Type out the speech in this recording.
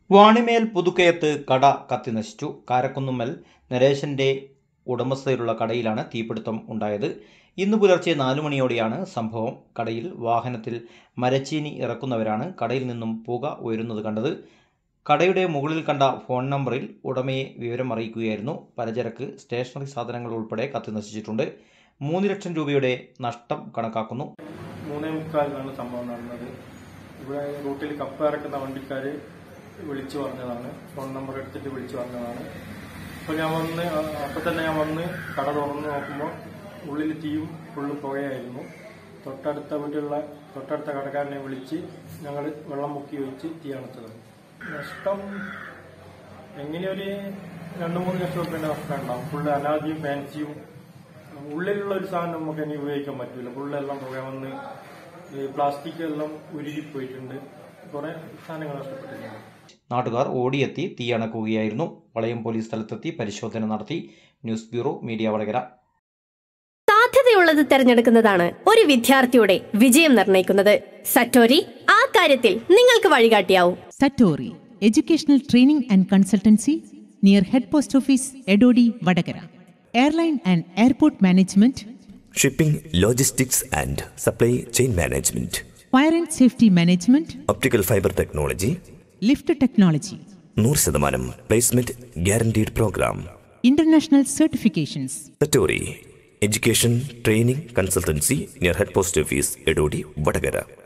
വാണിമേൽ പുതുക്കയത്ത് കട കത്തിനശിച്ചു കാരക്കുന്നുമ്മൽ നരേശന്റെ ഉടമസ്ഥതയിലുള്ള കടയിലാണ് തീപിടുത്തം ഉണ്ടായത് ഇന്ന് പുലർച്ചെ നാലു മണിയോടെയാണ് സംഭവം കടയിൽ വാഹനത്തിൽ മരച്ചീനി ഇറക്കുന്നവരാണ് കടയിൽ നിന്നും പുക ഉയരുന്നത് കണ്ടത് കടയുടെ മുകളിൽ കണ്ട ഫോൺ നമ്പറിൽ ഉടമയെ വിവരം അറിയിക്കുകയായിരുന്നു പലചരക്ക് സ്റ്റേഷനറി സാധനങ്ങൾ ഉൾപ്പെടെ കത്തിനശിച്ചിട്ടുണ്ട് മൂന്ന് ലക്ഷം രൂപയുടെ നഷ്ടം കണക്കാക്കുന്നു മൂന്നേ മുക്കാലിനാണ് സംഭവം നടന്നത് ഇവിടെ റൂട്ടിൽ കപ്പ ഇറക്കുന്ന വണ്ടിക്കാർ വിളിച്ചു പറഞ്ഞതാണ് ഫോൺ നമ്പർ എടുത്തിട്ട് വിളിച്ചു പറഞ്ഞതാണ് അപ്പോൾ ഞാൻ വന്ന് അപ്പോൾ തന്നെ ഞാൻ വന്ന് കട തുറന്ന് നോക്കുമ്പോൾ ഉള്ളിൽ തീയും ഫുള്ള് പുകയായിരുന്നു തൊട്ടടുത്ത വീട്ടിലുള്ള തൊട്ടടുത്ത കടക്കാരനെ വിളിച്ച് ഞങ്ങൾ വെള്ളം മുക്കി വെച്ച് തീ അണച്ചത് നഷ്ടം എങ്ങനെയൊരു രണ്ട് മൂന്ന് ലക്ഷം റുപ്യൻ്റെ നഷ്ടം ഉണ്ടാവും ഫുള്ള് അനാദിയും ഫാൻസിയും ഉള്ളിലുള്ള ഒരു സാധനം നമുക്ക് ഇനി ഉപയോഗിക്കാൻ പറ്റില്ല ഫുള്ളെല്ലാം പുക വന്ന് ഈ പ്ലാസ്റ്റിക് എല്ലാം ഉരുകിപ്പോയിട്ടുണ്ട് കുറെ സാധനങ്ങൾ നഷ്ടപ്പെട്ടിട്ടുണ്ട് നാട്ടുകാർ ഓടിയെത്തി തീയണക്കുകയായിരുന്നു വളയം പോലീസ് സ്ഥലത്തെത്തി പരിശോധന നടത്തി ന്യൂസ് ബ്യൂറോ മീഡിയ വടകര സാധ്യതയുള്ളത് തിരഞ്ഞെടുക്കുന്നതാണ് ഒരു വിദ്യാർത്ഥിയുടെ വിജയം നിർണ്ണയിക്കുന്നത് സറ്റോരി ആ കാര്യത്തിൽ നിങ്ങൾക്ക് വഴികാട്ടിയാവും Satori, Educational Training and Consultancy near Head Post Office, Edodi, Vadagara. Airline and Airport Management, Shipping, Logistics and Supply Chain Management, Fire and Safety Management, Optical Fiber Technology, Lift Technology, നൂറ് ശതമാനം placement guaranteed program International Certifications. Satori education training consultancy near head post office Edodi Vadakara